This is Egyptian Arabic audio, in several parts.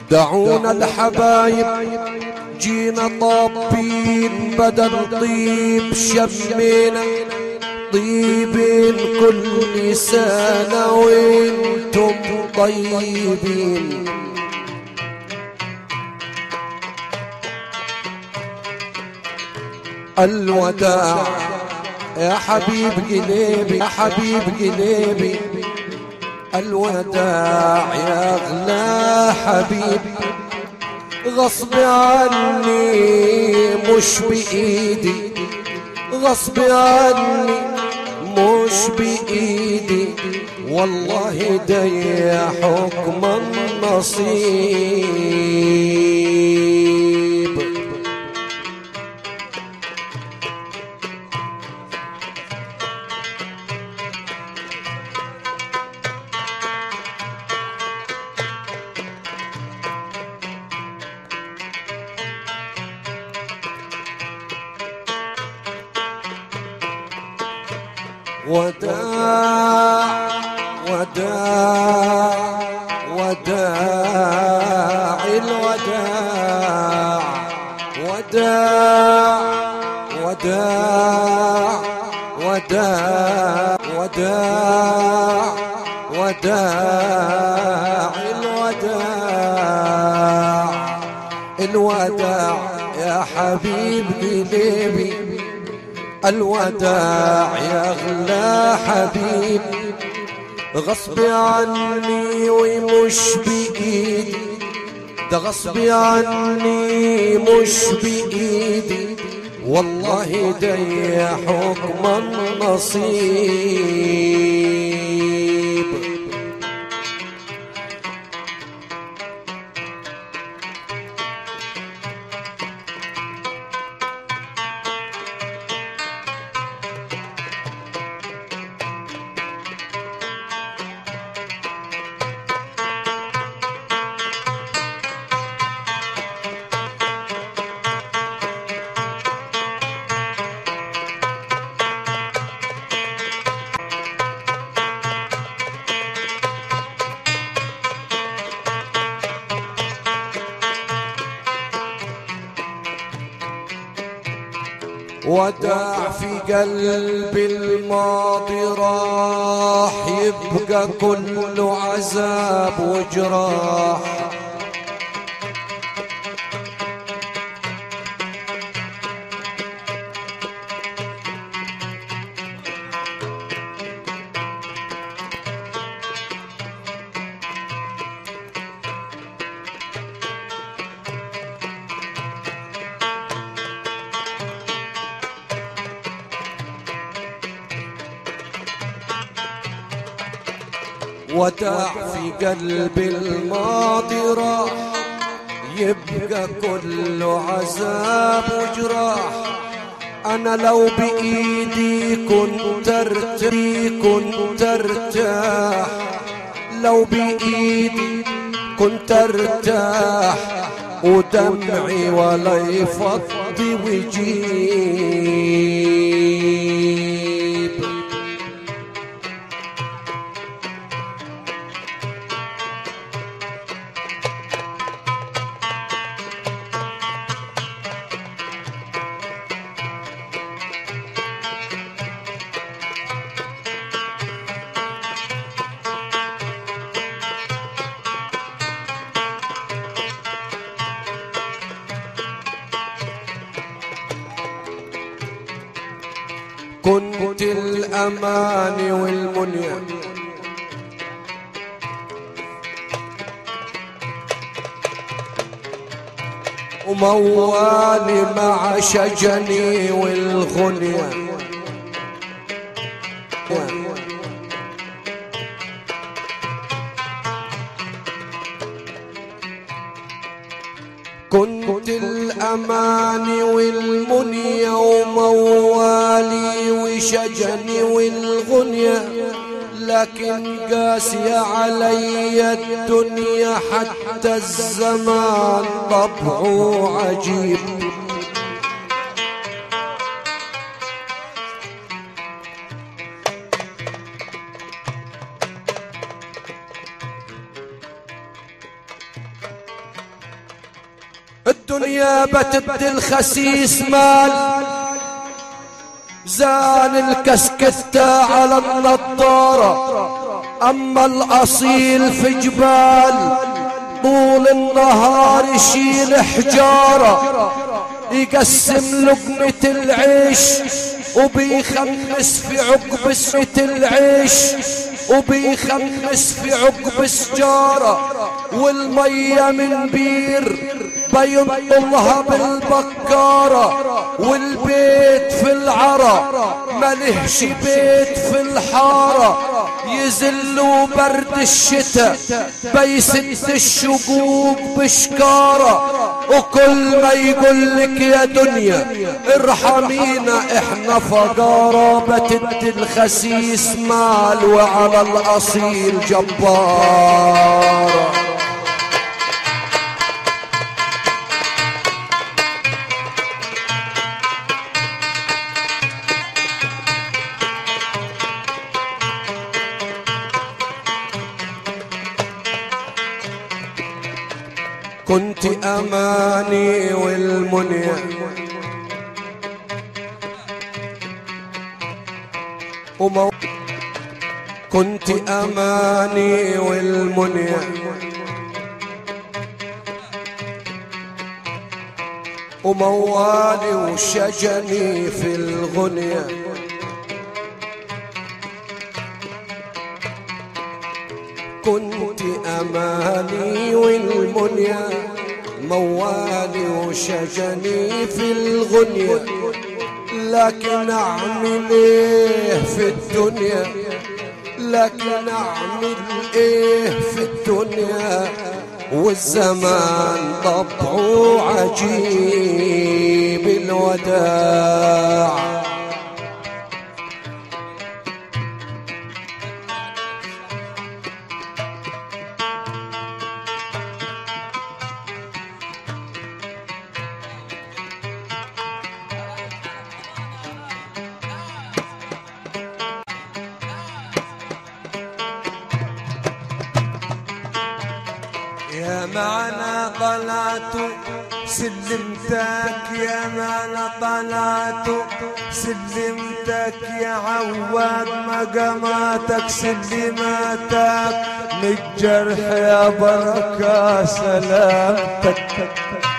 دعونا الحبايب جينا طابين بدل طيب شمينا طيبين كل سنة وانتم طيبين الوداع يا حبيب قلبي يا حبيب قلبي الوداع يا اغلى حبيب غصب عني مش بايدي غصب عني مش بايدي والله ده يا حكم النصيب وداع وداع وداع الوداع وداع وداع وداع وداع وداع الوداع الوداع يا حبيب قلبي الوداع يا اغلى حبيب غصب عني ومش بايدي ده غصب عني مش بايدي والله ده يا حكم النصيب وداع في قلب الماضي راح يبقى كله عذاب وجراح وداع في قلب الماضي راح يبقى كله عذاب وجراح انا لو بايدي كنت ارتاح كنت ارتاح لو بايدي كنت ارتاح ودمعي ولا يفضي ويجيب كنت الأمان والمنيا وموالي مع شجني والغنيا كنت الأمان والمنيا وموالي وشجني والغنيا لكن قاسي علي الدنيا حتى الزمان طبعه عجيب الدنيا بتبدي الخسيس مال زان الكسكتة على النطارة أما الأصيل في جبال طول النهار يشيل حجارة يقسم لقمة العيش وبيخمس في عقب سنة العيش وبيخمس في عقب سجارة والمية من بير بينطلها بالبكارة والبيت في العرى ملهش بيت في الحارة يزلوا برد الشتاء بيسد الشقوق بشكارة وكل ما يقول لك يا دنيا ارحمينا احنا فقارة بتد الخسيس مال وعلى الاصيل جبارة كنت أماني والمنيا ومو كنت أماني والمنيا وموالي وشجني في الغنية كنت أماني والمنيا موالي وشجني في الغنية لكن أعمل إيه في الدنيا لكن أعمل إيه في الدنيا والزمان طبعه عجيب الوداع يا معنا طلعت سلمتك يا معنا طلعت سلمتك يا عواد مقاماتك سلماتك من الجرح يا بركة سلامتك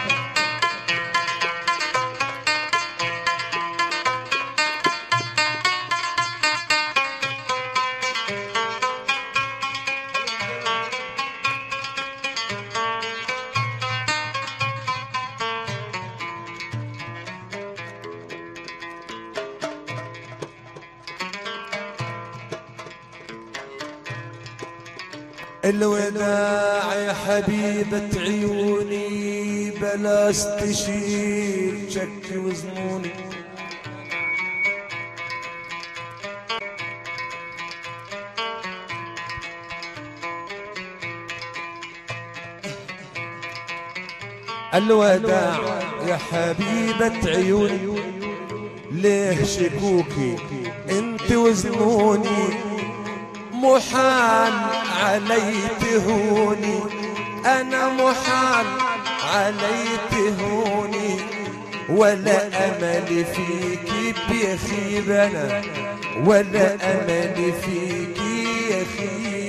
الوداع يا حبيبة عيوني بلا استشير شك وزنوني الوداع يا حبيبة عيوني ليه شكوكي انت وزنوني محال علي تهوني انا محال علي تهوني ولا امل فيك بيخيب انا ولا امل فيك يخيب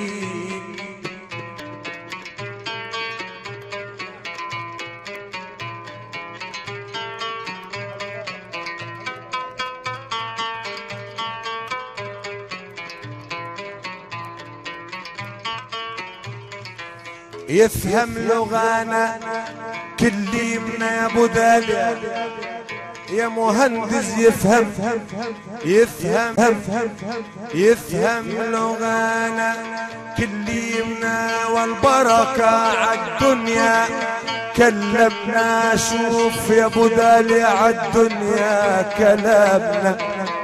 يفهم لغانا كلمنا يا ابو دالي يا مهندس يفهم يفهم يفهم لغانا كلمنا والبركة عالدنيا كلمنا شوف يا ابو دالي عالدنيا كلامنا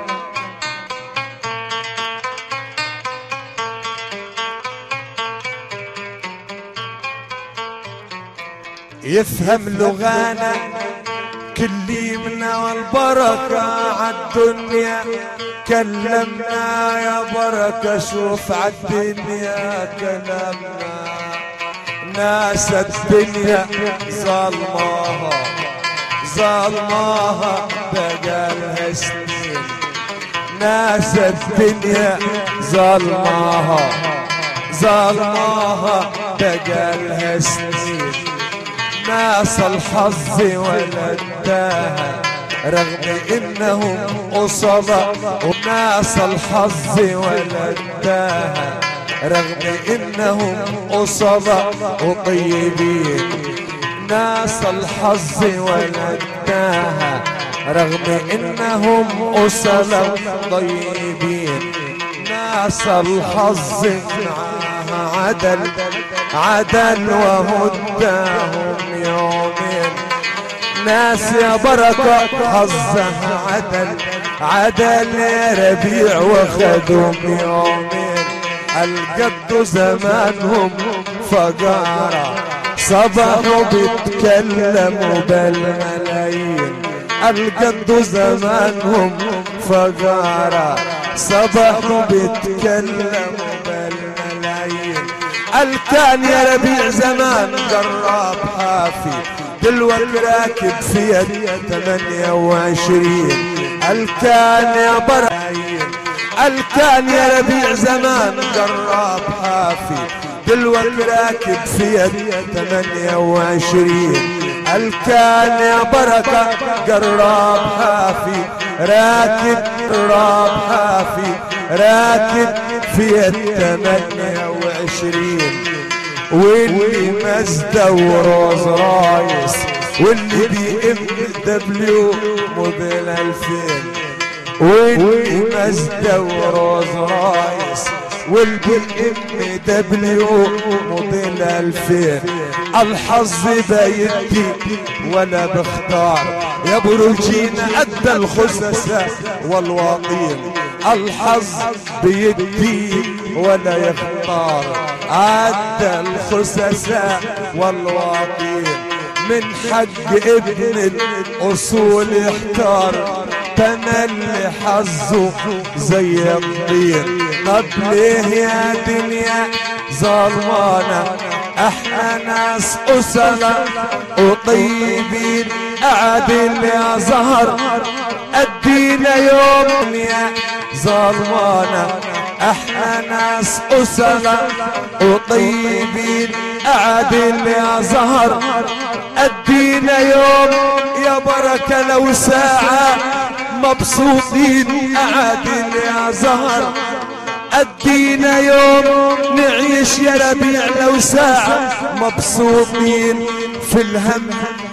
يفهم لغانا كلمنا والبركة عالدنيا كلمنا يا بركة شوف عالدنيا كلامنا ناس الدنيا ظلماها ظلماها بقالها سنين ناس الدنيا ظلماها ظلماها بقالها سنين ناس الحظ ولداها رغم انهم أصلا وناس الحظ ولداها رغم انهم أصلا وطيبين ناس الحظ ولداها رغم انهم أصلا طيبين ناس الحظ معاها عدل عدل وهداهم يومين ناس يا بركة حظها عدل عدل يا ربيع وخدهم يومين القد زمانهم فقارة صبحوا بيتكلموا بالملايين القد زمانهم فقارة صبحوا بيتكلموا بالملايين الكان يا ربيع زمان قراب حافي دلوقتي راكب فيها ثمانية وعشرين الكان يا برايين الكان يا ربيع زمان قراب حافي دلوقتي راكب فيها ثمانية وعشرين الكان يا بركة قراب حافي راكب قراب حافي راكب فيها ثمانية وعشرين واللي مزدة وروز رايس واللي بي ام دبليو موديل الفين واللي مزدة وروز رايس والبي ام دبليو موديل الفين الحظ بيدي ولا بختار يا بروجينا ادى الخسسة والواطين الحظ بيدي ولا يختار عدى الخسساء والواطين من حق ابن الاصول يختار تملي حظه زي الطين طب ليه يا دنيا ظلمانة احنا ناس اسرة وطيبين اعدل يا زهر ادينا يوم يا ظلمانة احنا ناس اسرة وطيبين اعدل يا زهر ادينا يوم يا بركة لو ساعة مبسوطين اعدل يا زهر ادينا يوم نعيش يا ربيع لو ساعة مبسوطين في الهم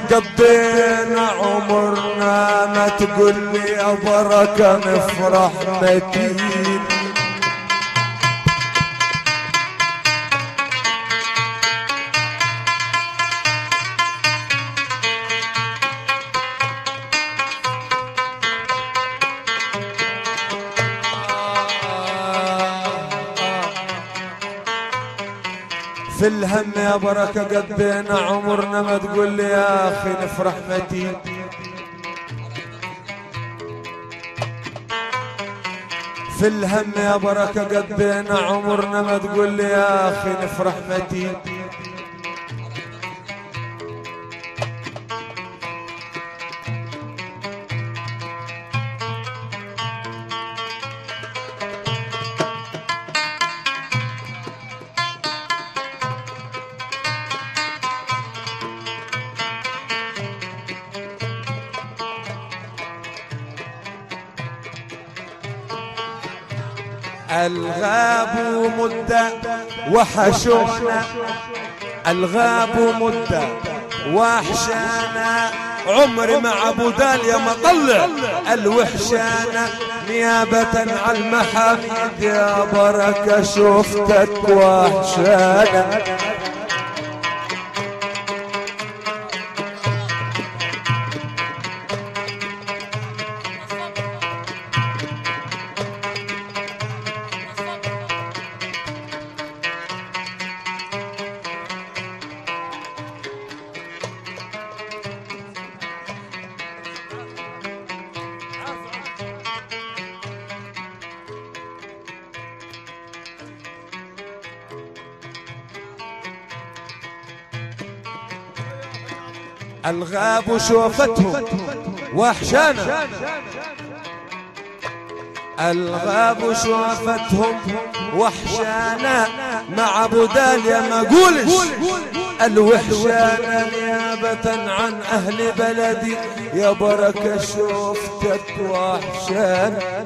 قضينا عمرنا ما تقول لي يا بركة نفرح متين في الهم يا بركة قضينا عمرنا ما تقول لي يا أخي نفرح متين في الهم يا بركة قضينا عمرنا ما تقول لي يا أخي نفرح متين الغاب مدة وحشونا الغاب مدة وحشانا عمري مع ابو داليا ما طلع الوحشانة نيابة عن المحامد يا بركة شفتك وحشانا الغاب وشوفتهم وحشانا الغاب وشوفتهم وحشانا مع ابو داليا ما قولش الوحشانا نيابة عن اهل بلدي يا بركة شوفتك وحشانا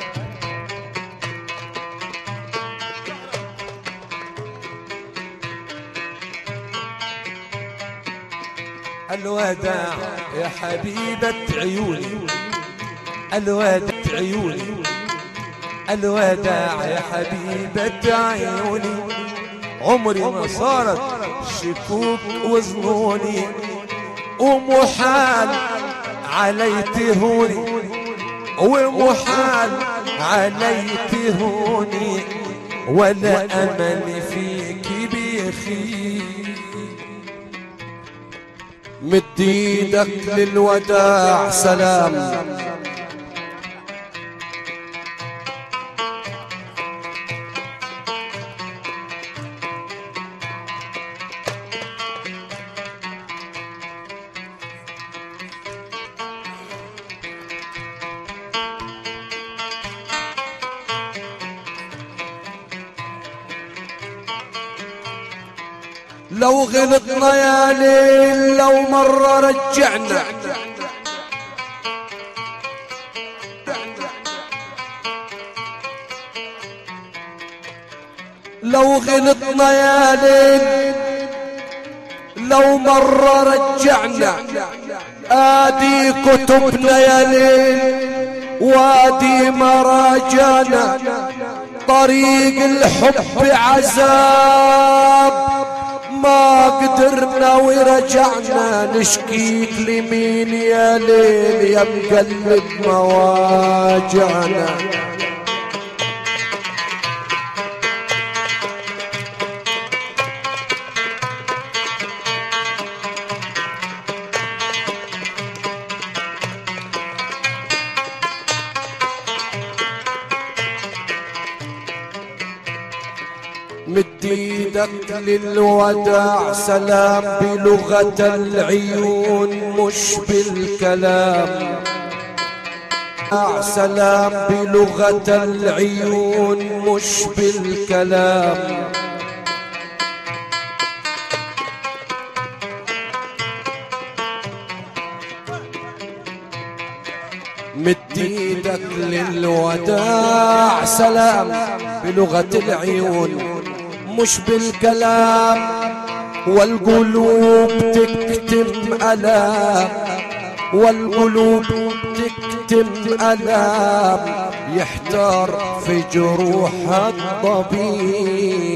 الوداع يا حبيبة عيوني الوداع عيوني الوداع يا حبيبة عيوني عمري ما صارت شكوك وظنوني ومحال علي تهوني ومحال علي تهوني ولا أمل فيك بيخيب مد ايدك للوداع سلام لو غلطنا يا ليل لو مرة رجعنا لو غلطنا يا ليل لو مرة رجعنا آدي كتبنا يا ليل وادي مراجعنا طريق الحب عذاب ما قدرنا ورجعنا نشكيك لمين يا ليل يا مقلب مواجعنا مد ايدك للوداع سلام بلغة العيون مش بالكلام سلام بلغة العيون مش بالكلام مد ايدك للوداع سلام بلغة العيون مش بالكلام والقلوب تكتم ألام والقلوب تكتم ألام يحتار في جروح الطبيب